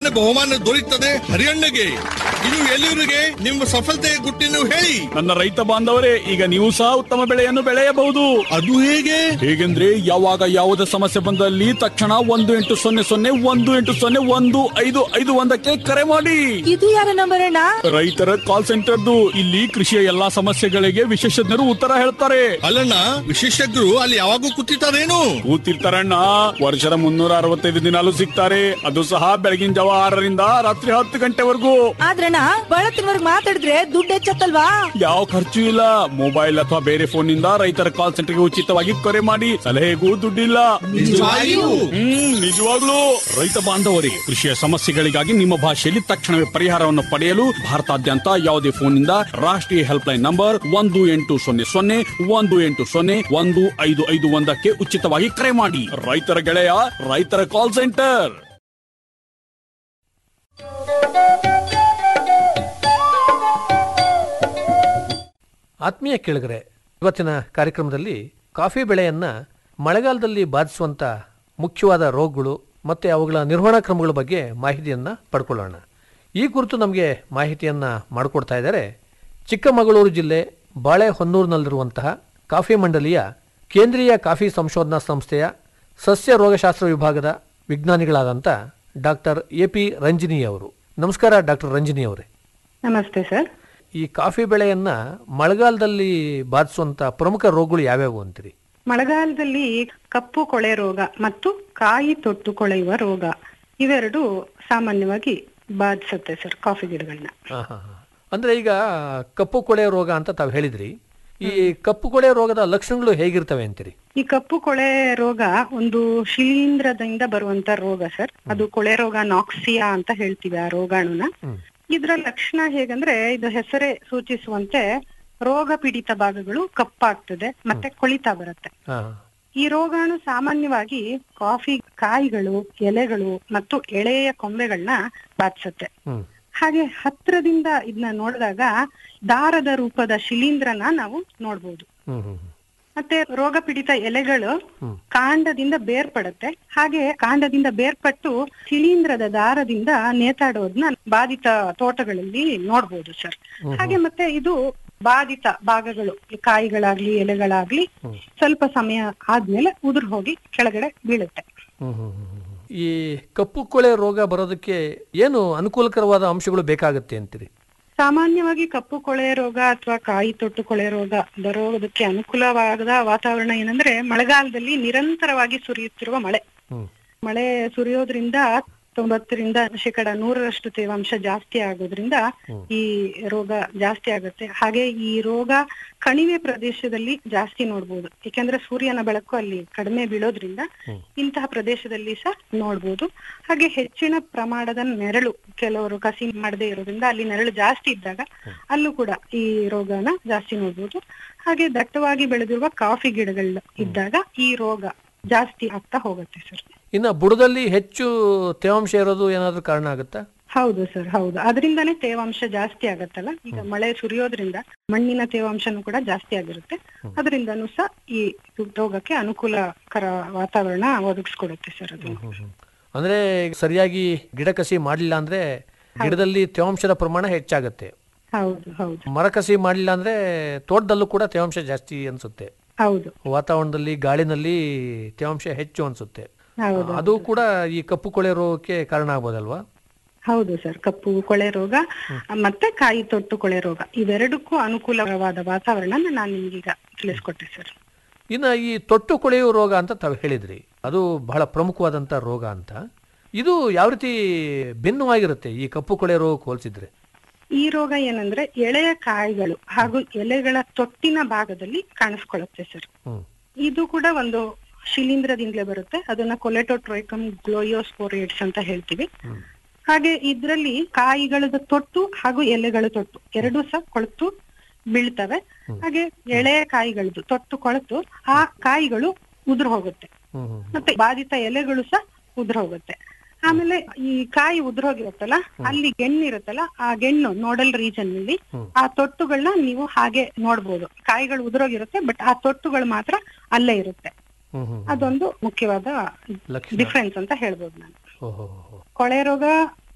ಒಳ್ಳೆ ಬಹುಮಾನ ದೊರೆಯುತ್ತದೆ ಹರಿಯಣ್ಣಗೆ ಇದು ಎಲ್ಲಿವರಿಗೆ ನಿಮ್ಮ ಸಫಲತೆಯ ಗುಟ್ಟಿನ ಹೇಳಿ ನನ್ನ ರೈತ ಬಾಂಧವರೇ ಈಗ ನೀವು ಸಹ ಉತ್ತಮ ಬೆಳೆಯನ್ನು ಬೆಳೆಯಬಹುದು ಅದು ಹೇಗೆ ಹೇಗೆಂದ್ರೆ ಯಾವಾಗ ಯಾವುದೇ ಸಮಸ್ಯೆ ಬಂದಲ್ಲಿ ತಕ್ಷಣ ಒಂದು ಎಂಟು ಸೊನ್ನೆ ಸೊನ್ನೆ ಒಂದು ಎಂಟು ಸೊನ್ನೆ ಒಂದು ಐದು ಐದು ಒಂದಕ್ಕೆ ಕರೆ ಮಾಡಿ ಇದು ಯಾರ ನಂಬರ್ ಅಣ್ಣ ರೈತರ ಕಾಲ್ ಸೆಂಟರ್ದು ಇಲ್ಲಿ ಕೃಷಿಯ ಎಲ್ಲಾ ಸಮಸ್ಯೆಗಳಿಗೆ ವಿಶೇಷಜ್ಞರು ಉತ್ತರ ಹೇಳ್ತಾರೆ ಅಲ್ಲಣ್ಣ ವಿಶೇಷಜ್ಞರು ಅಲ್ಲಿ ಯಾವಾಗೂ ಕೂತಿರ್ತಾರೇನು ಕೂತಿರ್ತಾರಣ್ಣ ವರ್ಷದ ಮುನ್ನೂರ ಅರವತ್ತೈದು ದಿನಾಲು ಸಿಗ್ತಾರೆ ಅದು ಸಹ ಬೆಳಗಿನ ಜಾವ ಆರರಿಂದ ರಾತ್ರಿ ಹತ್ತು ಗಂಟೆವರೆಗೂ ಆದ್ರಣ್ಣ ಬಳತ್ತಿನವರ್ಗ್ ಮಾತಾಡಿದ್ರೆ ದುಡ್ಡು ಹೆಚ್ಚತ್ತಲ್ವಾ ಯಾವ ಖರ್ಚು ಇಲ್ಲ ಮೊಬೈಲ್ ಅಥವಾ ಬೇರೆ ಫೋನ್ ನಿಂದ ರೈತರ ಕಾಲ್ ಸೆಂಟರ್ಗೆ ಉಚಿತವಾಗಿ ಕರೆ ಮಾಡಿ ಸಲಹೆಗೂ ದುಡ್ಡಿಲ್ಲ ನಿಜವಾಗಿಯೂ? ಹ್ಮ್ ನಿಜವಾಗ್ಲೂ ರೈತ ಬಾಂಧವರೇ ಕೃಷಿಯ ಸಮಸ್ಯೆಗಳಿಗಾಗಿ ನಿಮ್ಮ ಭಾಷೆಯಲ್ಲಿ ತಕ್ಷಣವೇ ಪರಿಹಾರವನ್ನು ಪಡೆಯಲು ಭಾರತಾದ್ಯಂತ ಯಾವುದೇ ಫೋನ್ ನಿಂದ ರಾಷ್ಟ್ರೀಯ ಹೆಲ್ಪ್ ಲೈನ್ ನಂಬರ್ ಒಂದು ಎಂಟು ಸೊನ್ನೆ ಸೊನ್ನೆ ಒಂದು ಎಂಟು ಸೊನ್ನೆ ಒಂದು ಐದು ಐದು ಒಂದಕ್ಕೆ ಉಚಿತವಾಗಿ ಕರೆ ಮಾಡಿ ರೈತರ ಗೆಳೆಯ ರೈತರ ಕಾಲ್ ಸೆಂಟರ್ ಆತ್ಮೀಯ ಕೇಳಿಗರೆ ಇವತ್ತಿನ ಕಾರ್ಯಕ್ರಮದಲ್ಲಿ ಕಾಫಿ ಬೆಳೆಯನ್ನು ಮಳೆಗಾಲದಲ್ಲಿ ಬಾಧಿಸುವಂಥ ಮುಖ್ಯವಾದ ರೋಗಗಳು ಮತ್ತು ಅವುಗಳ ನಿರ್ವಹಣಾ ಕ್ರಮಗಳ ಬಗ್ಗೆ ಮಾಹಿತಿಯನ್ನು ಪಡ್ಕೊಳ್ಳೋಣ ಈ ಕುರಿತು ನಮಗೆ ಮಾಹಿತಿಯನ್ನು ಮಾಡಿಕೊಡ್ತಾ ಇದ್ದಾರೆ ಚಿಕ್ಕಮಗಳೂರು ಜಿಲ್ಲೆ ಬಾಳೆಹೊನ್ನೂರಿನಲ್ಲಿರುವಂತಹ ಕಾಫಿ ಮಂಡಲಿಯ ಕೇಂದ್ರೀಯ ಕಾಫಿ ಸಂಶೋಧನಾ ಸಂಸ್ಥೆಯ ಸಸ್ಯ ರೋಗಶಾಸ್ತ್ರ ವಿಭಾಗದ ವಿಜ್ಞಾನಿಗಳಾದಂಥ ಡಾಕ್ಟರ್ ಎ ಪಿ ರಂಜಿನಿ ಅವರು ನಮಸ್ಕಾರ ಡಾಕ್ಟರ್ ರಂಜಿನಿ ಅವರೇ ನಮಸ್ತೆ ಸರ್ ಈ ಕಾಫಿ ಬೆಳೆಯನ್ನ ಮಳೆಗಾಲದಲ್ಲಿ ಬಾಧಿಸುವಂತ ಪ್ರಮುಖ ರೋಗಗಳು ಯಾವ್ಯಾವು ಅಂತೀರಿ ಮಳೆಗಾಲದಲ್ಲಿ ಕಪ್ಪು ಕೊಳೆ ರೋಗ ಮತ್ತು ಕಾಯಿ ತೊಟ್ಟು ಕೊಳೆಯುವ ರೋಗ ಇವೆರಡು ಸಾಮಾನ್ಯವಾಗಿ ಬಾಧಿಸುತ್ತೆ ಸರ್ ಕಾಫಿ ಗಿಡಗಳನ್ನ ಹಾ, ಹಾ, ಹಾ. ಅಂದ್ರೆ ಈಗ ಕಪ್ಪು ಕೊಳೆ ರೋಗ ಅಂತ ತಾವು ಹೇಳಿದ್ರಿ ಈ ಕಪ್ಪು ಕೊಳೆ ರೋಗದ ಲಕ್ಷಣಗಳು ಹೇಗಿರ್ತವೆ ಅಂತೀರಿ ಈ ಕಪ್ಪು ಕೊಳೆ ರೋಗ ಒಂದು ಶಿಲೀಂಧ್ರದಿಂದ ಬರುವಂತ ರೋಗ ಸರ್ ಅದು ಕೊಳೆ ರೋಗ ನಾಕ್ಸಿಯಾ ಅಂತ ಹೇಳ್ತೀವಿ ಆ ರೋಗಾಣುನ ಇದರ ಲಕ್ಷಣ ಹೇಗಂದ್ರೆ ಇದು ಹೆಸರೇ ಸೂಚಿಸುವಂತೆ ರೋಗ ಪೀಡಿತ ಭಾಗಗಳು ಕಪ್ಪಾಗ್ತದೆ ಮತ್ತೆ ಕೊಳಿತಾ ಬರುತ್ತೆ ಹಾ, ಈ ರೋಗಾಣು ಸಾಮಾನ್ಯವಾಗಿ ಕಾಫಿ ಕಾಯಿಗಳು ಎಲೆಗಳು ಮತ್ತು ಎಳೆಯ ಕೊಂಬೆಗಳನ್ನ ಬಾಧಿಸುತ್ತೆ ಹ್ಮ್ ಹಾಗೆ ಹತ್ರದಿಂದ ಇದನ್ನ ನೋಡಿದಾಗ ದಾರದ ರೂಪದ ಶಿಲೀಂಧ್ರನ ನಾವು ನೋಡ್ಬೋದು ಹ್ಮ್ ಹ್ಮ್ ಮತ್ತೆ ರೋಗ ಪೀಡಿತ ಎಲೆಗಳು ಕಾಂಡದಿಂದ ಬೇರ್ಪಡುತ್ತೆ ಹಾಗೆ ಕಾಂಡದಿಂದ ಬೇರ್ಪಟ್ಟು ಶಿಲೀಂಧ್ರದ ದಾರದಿಂದ ನೇತಾಡೋದನ್ನ ಬಾಧಿತ ತೋಟಗಳಲ್ಲಿ ನೋಡ್ಬೋದು ಸರ್ ಹಾಗೆ ಮತ್ತೆ ಇದು ಬಾಧಿತ ಭಾಗಗಳು ಈ ಕಾಯಿಗಳಾಗ್ಲಿ ಎಲೆಗಳಾಗ್ಲಿ ಸ್ವಲ್ಪ ಸಮಯ ಆದ್ಮೇಲೆ ಉದುರು ಹೋಗಿ ಕೆಳಗಡೆ ಬೀಳುತ್ತೆ ಹ್ಮ್ ಹ್ಮ್ ಹ್ಮ್ ಹ್ಮ್. ಈ ಕಪ್ಪು ಕೊಳೆ ರೋಗ ಬರೋದಕ್ಕೆ ಏನು ಅನುಕೂಲಕರವಾದ ಅಂಶಗಳು ಬೇಕಾಗುತ್ತೆ ಅಂತೀರಿ ಸಾಮಾನ್ಯವಾಗಿ ಕಪ್ಪು ಕೊಳೆ ರೋಗ ಅಥವಾ ಕಾಯಿ ತೊಟ್ಟು ಕೊಳೆ ರೋಗ ಬರೋದಕ್ಕೆ ಅನುಕೂಲವಾದ ವಾತಾವರಣ ಏನಂದ್ರೆ ಮಳೆಗಾಲದಲ್ಲಿ ನಿರಂತರವಾಗಿ ಸುರಿಯುತ್ತಿರುವ ಮಳೆ ಹ್ಮ್ ಮಳೆ ಸುರಿಯೋದ್ರಿಂದ ತೊಂಬತ್ತರಿಂದ ಶೇಕಡ ನೂರರಷ್ಟು ತೇವಾಂಶ ಜಾಸ್ತಿ ಆಗೋದ್ರಿಂದ ಈ ರೋಗ ಜಾಸ್ತಿ ಆಗುತ್ತೆ ಹಾಗೆ ಈ ರೋಗ ಕಣಿವೆ ಪ್ರದೇಶದಲ್ಲಿ ಜಾಸ್ತಿ ನೋಡ್ಬೋದು ಯಾಕೆಂದ್ರೆ ಸೂರ್ಯನ ಬೆಳಕು ಅಲ್ಲಿ ಕಡಿಮೆ ಬೀಳೋದ್ರಿಂದ ಇಂತಹ ಪ್ರದೇಶದಲ್ಲಿ ಸಹ ನೋಡ್ಬೋದು ಹಾಗೆ ಹೆಚ್ಚಿನ ಪ್ರಮಾಣದ ನೆರಳು ಕೆಲವರು ಕಸಿ ಮಾಡದೇ ಇರೋದ್ರಿಂದ ಅಲ್ಲಿ ನೆರಳು ಜಾಸ್ತಿ ಇದ್ದಾಗ ಅಲ್ಲೂ ಕೂಡ ಈ ರೋಗನ ಜಾಸ್ತಿ ನೋಡ್ಬೋದು ಹಾಗೆ ದಟ್ಟವಾಗಿ ಬೆಳೆದಿರುವ ಕಾಫಿ ಗಿಡಗಳು ಇದ್ದಾಗ ಈ ರೋಗ ಜಾಸ್ತಿ ಆಗ್ತಾ ಹೋಗುತ್ತೆ ಸರ್ ಇನ್ನ ಬುಡದಲ್ಲಿ ಹೆಚ್ಚು ತೇವಾಂಶ ಇರೋದು ಏನಾದ್ರೂ ಕಾರಣ ಆಗುತ್ತಾ ಹೌದು ಸರ್ ಹೌದು ಅದರಿಂದಾನೇ ತೇವಾಂಶ ಜಾಸ್ತಿ ಆಗತ್ತಲ್ಲ ಈಗ ಮಳೆ ಸುರಿಯೋದ್ರಿಂದ ಮಣ್ಣಿನ ತೇವಾಂಶನೂ ಕೂಡ ಜಾಸ್ತಿ ಆಗಿರುತ್ತೆ ಅದರಿಂದನೂ ಸಹ ಈ ರೋಗಕ್ಕೆ ಅನುಕೂಲಕರ ವಾತಾವರಣ ಒದಗಿಸ್ಕೊಡುತ್ತೆ ಸರ್ ಅದು ಅಂದ್ರೆ ಸರಿಯಾಗಿ ಗಿಡ ಕಸಿ ಮಾಡಲಿಲ್ಲ ಅಂದ್ರೆ ಗಿಡದಲ್ಲಿ ತೇವಾಂಶದ ಪ್ರಮಾಣ ಹೆಚ್ಚಾಗುತ್ತೆ ಹೌದು ಹೌದು ಮರ ಕಸಿ ಮಾಡಲಿಲ್ಲ ಅಂದ್ರೆ ತೋಟದಲ್ಲೂ ಕೂಡ ತೇವಾಂಶ ಜಾಸ್ತಿ ಅನ್ಸುತ್ತೆ ಹೌದು ವಾತಾವರಣದಲ್ಲಿ ಗಾಳಿನಲ್ಲಿ ತೇವಾಂಶ ಹೆಚ್ಚು ಅನ್ಸುತ್ತೆ ಹೌದು ಅದು ಕೂಡ ಈ ಕಪ್ಪು ಕೊಳೆ ರೋಗಕ್ಕೆ ಕಾರಣ ಆಗ್ಬೋದಲ್ವಾ ಹೌದು ಸರ್ ಕಪ್ಪು ಕೊಳೆ ರೋಗ ಮತ್ತೆ ಕಾಯಿ ತೊಟ್ಟು ಕೊಳೆ ರೋಗ ಇವೆರಡಕ್ಕೂ ಅನುಕೂಲವಾದ ವಾತಾವರಣ ನಾನು ನಿಮ್ಗೀಗ ತಿಳಿಸ್ಕೊಟ್ಟೆ ಸರ್ ಇನ್ನು ಈ ತೊಟ್ಟು ಕೊಳೆಯುವ ರೋಗ ಅಂತ ತಾವು ಹೇಳಿದ್ರಿ ಅದು ಬಹಳ ಪ್ರಮುಖವಾದಂಥ ರೋಗ ಅಂತ ಇದು ಯಾವ ರೀತಿ ಭಿನ್ನವಾಗಿರುತ್ತೆ ಈ ಕಪ್ಪು ಕೊಳೆ ರೋಗಕ್ಕೆ ಹೋಲಿಸಿದ್ರೆ ಈ ರೋಗ ಏನಂದ್ರೆ ಎಳೆಯ ಕಾಯಿಗಳು ಹಾಗೂ ಎಲೆಗಳ ತೊಟ್ಟಿನ ಭಾಗದಲ್ಲಿ ಕಾಣಿಸ್ಕೊಳ್ಳುತ್ತೆ ಸರ್ ಹ್ಮ್ ಇದು ಕೂಡ ಒಂದು ಶಿಲೀಂಧ್ರದಿಂದಲೇ ಬರುತ್ತೆ ಅದನ್ನ ಕೊಲೆಟೋಟ್ರೈಕಮ್ ಗ್ಲೋಯೋಸ್ಪೋರೇಟ್ಸ್ ಅಂತ ಹೇಳ್ತೀವಿ ಹಾಗೆ ಇದ್ರಲ್ಲಿ ಕಾಯಿಗಳದ ತೊಟ್ಟು ಹಾಗೂ ಎಲೆಗಳ ತೊಟ್ಟು ಎರಡೂ ಸಹ ಕೊಳೆತು ಬೀಳ್ತವೆ ಹಾಗೆ ಎಳೆಯ ಕಾಯಿಗಳದ್ದು ತೊಟ್ಟು ಕೊಳೆತು ಆ ಕಾಯಿಗಳು ಉದುರು ಹೋಗುತ್ತೆ ಹ್ಮ್ ಹ್ಮ್ ಮತ್ತೆ ಬಾಧಿತ ಎಲೆಗಳು ಸಹ ಉದುರು ಹೋಗುತ್ತೆ ಆಮೇಲೆ ಈ ಕಾಯಿ ಉದುರೋಗಿರುತ್ತಲ್ಲ ಅಲ್ಲಿ ಗೆಣ್ಣು ಇರುತ್ತಲ್ಲ ಆ ಗೆಣ್ಣು ನೋಡಲ್ ರೀಜನ್ ನಲ್ಲಿ ಆ ತೊಟ್ಟುಗಳನ್ನ ನೀವು ಹಾಗೆ ನೋಡ್ಬೋದು ಕಾಯಿಗಳು ಉದುರೋಗಿರುತ್ತೆ ಬಟ್ ಆ ತೊಟ್ಟುಗಳು ಮಾತ್ರ ಅಲ್ಲೇ ಇರುತ್ತೆ ಹ್ಮ್ ಹ್ಮ್ ಅದೊಂದು ಮುಖ್ಯವಾದ ಲಕ್ಷಣ ಡಿಫ್ರೆನ್ಸ್ ಅಂತ ಹೇಳ್ಬೋದು ನಾನು ಓಹೋ ಕೊಳೆ ರೋಗ